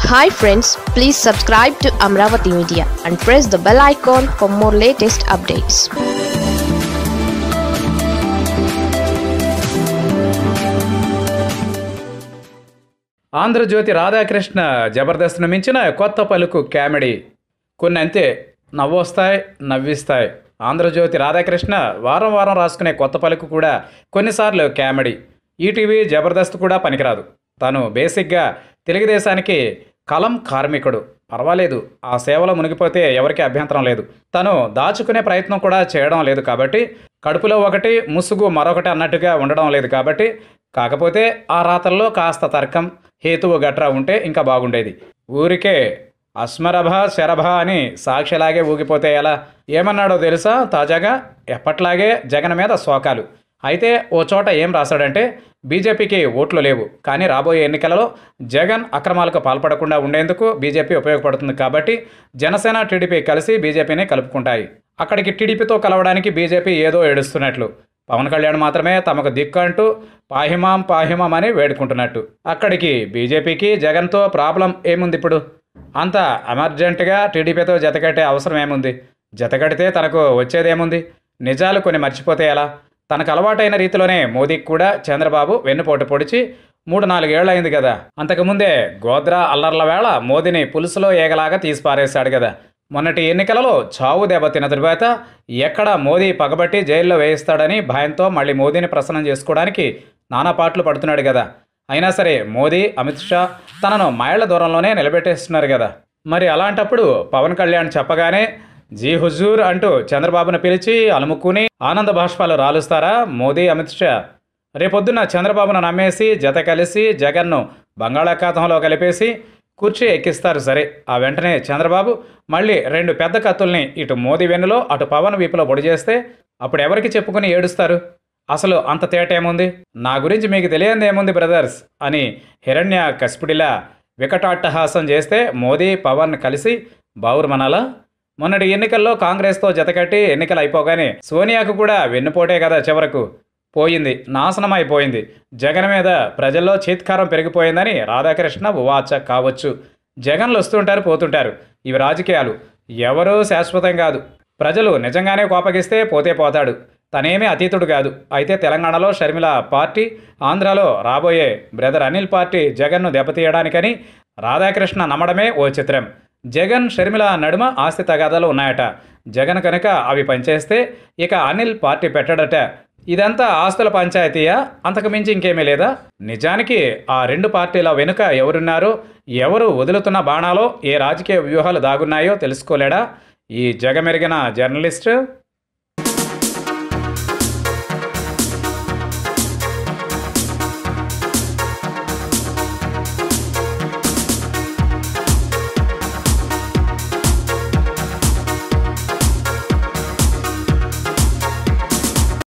hi friends please subscribe to Amaravati media and press the bell icon for more latest updates Andhra Jyothi Radhakrishna జబర్దస్త్ను మించిన కొత్త పలుకు comedy కొన్ని అంతే నవ్వొస్తాయి నవ్విస్తాయి ఆంధ్రజ్యోతి రాధాకృష్ణ వారం వారం రాసుకునే కొత్త పలుకు కూడా కొన్నిసార్లు కామెడీ ఈటీవీ జబర్దస్త్ కూడా పనికిరాదు తను బేసిక్గా తెలుగుదేశానికి కలం కార్మికుడు పర్వాలేదు ఆ సేవలో మునిగిపోతే ఎవరికీ అభ్యంతరం లేదు తను దాచుకునే ప్రయత్నం కూడా చేయడం లేదు కాబట్టి కడుపులో ఒకటి ముసుగు మరొకటి అన్నట్టుగా ఉండడం లేదు కాబట్టి కాకపోతే ఆ రాతల్లో కాస్త తర్కం హేతువు గట్రా ఉంటే ఇంకా బాగుండేది ఊరికే అస్మరభ శరభ అని సాక్షిలాగే ఊగిపోతే ఎలా ఏమన్నాడో తెలుసా తాజాగా ఎప్పట్లాగే జగన్ మీద శోకాలు అయితే ఓ చోట ఏం రాశాడంటే బీజేపీకి ఓట్లు లేవు కానీ రాబోయే ఎన్నికలలో జగన్ అక్రమాలకు పాల్పడకుండా ఉండేందుకు బీజేపీ ఉపయోగపడుతుంది కాబట్టి జనసేన టీడీపీ కలిసి బీజేపీని కలుపుకుంటాయి అక్కడికి టీడీపీతో కలవడానికి బీజేపీ ఏదో ఏడుస్తున్నట్లు పవన్ కళ్యాణ్ మాత్రమే తమకు దిక్కు అంటూ పాహిమాం పాహిమాం అని వేడుకుంటున్నట్టు అక్కడికి బీజేపీకి జగన్తో ప్రాబ్లం ఏముంది ఇప్పుడు అంత ఎమర్జెంటుగా టీడీపీతో జతకట్టే అవసరం ఏముంది జతకడితే తనకు వచ్చేదేముంది నిజాలు కొన్ని మర్చిపోతే ఎలా తనకు అలవాటైన రీతిలోనే మోదీకి కూడా చంద్రబాబు వెన్నుపోటు పొడిచి మూడు నాలుగేళ్లు అయింది కదా అంతకుముందే గోద్రా అల్లర్ల వేళ మోదీని పులుసులో ఏగలాగా తీసి పారేశాడు కదా మొన్నటి ఎన్నికలలో చావు దెబ్బతిన్న తరువాత ఎక్కడ మోదీ పగబట్టి జైల్లో వేయిస్తాడని భయంతో మళ్ళీ మోదీని ప్రసన్నం చేసుకోవడానికి నానా పాటలు పడుతున్నాడు కదా అయినా సరే మోదీ అమిత్ షా తనను మైళ్ళ దూరంలోనే నిలబెట్టేస్తున్నారు కదా మరి అలాంటప్పుడు పవన్ కళ్యాణ్ చెప్పగానే జీ హుజూర్ అంటూ చంద్రబాబును పిలిచి అలుముకుని ఆనంద బాష్పాలు రాలుస్తారా మోదీ అమిత్ షా రేపొద్దున చంద్రబాబును నమ్మేసి జత కలిసి జగన్ను బంగాళాఖాతంలో కలిపేసి కుర్చీ ఎక్కిస్తారు సరే ఆ వెంటనే చంద్రబాబు మళ్ళీ రెండు పెద్ద కత్తుల్ని ఇటు మోదీ వెన్నులో అటు పవన్ వీపులో పొడి చేస్తే అప్పుడు ఎవరికి చెప్పుకుని ఏడుస్తారు అసలు అంత తేట ఏముంది నా గురించి మీకు తెలియంది ఏముంది బ్రదర్స్ అని హిరణ్య కస్పుడిలా వికటాట్టహాసం చేస్తే మోదీ పవన్ కలిసి బావురుమనాలా మొన్నటి ఎన్నికల్లో కాంగ్రెస్తో జతకట్టి ఎన్నికలు అయిపోగానే సోనియాకు కూడా వెన్నుపోటే కదా చివరకు పోయింది నాశనం అయిపోయింది జగన్ మీద ప్రజల్లో చీత్కారం పెరిగిపోయిందని రాధాకృష్ణ ఉవాచ కావచ్చు జగన్లు వస్తుంటారు పోతుంటారు ఇవి రాజకీయాలు ఎవరూ శాశ్వతం కాదు ప్రజలు నిజంగానే కోపగిస్తే పోతే పోతాడు తనేమీ అతీతుడు కాదు అయితే తెలంగాణలో షర్మిల పార్టీ ఆంధ్రాలో రాబోయే బ్రదర్ అనిల్ పార్టీ జగన్ను దెబ్బతీయడానికని రాధాకృష్ణ నమ్మడమే ఓ చిత్రం జగన్ షర్మిల నడుమ ఆస్తి తగాదాలు ఉన్నాయట జగన్ కనుక అవి పనిచేస్తే ఇక అనిల్ పార్టీ పెట్టడట ఇదంతా ఆస్తుల పంచాయతీయా అంతకు మించి ఇంకేమీ లేదా నిజానికి ఆ రెండు పార్టీల వెనుక ఎవరున్నారో ఎవరు వదులుతున్న బాణాలో ఏ రాజకీయ వ్యూహాలు దాగున్నాయో తెలుసుకోలేడా ఈ జగమెరిగిన జర్నలిస్టు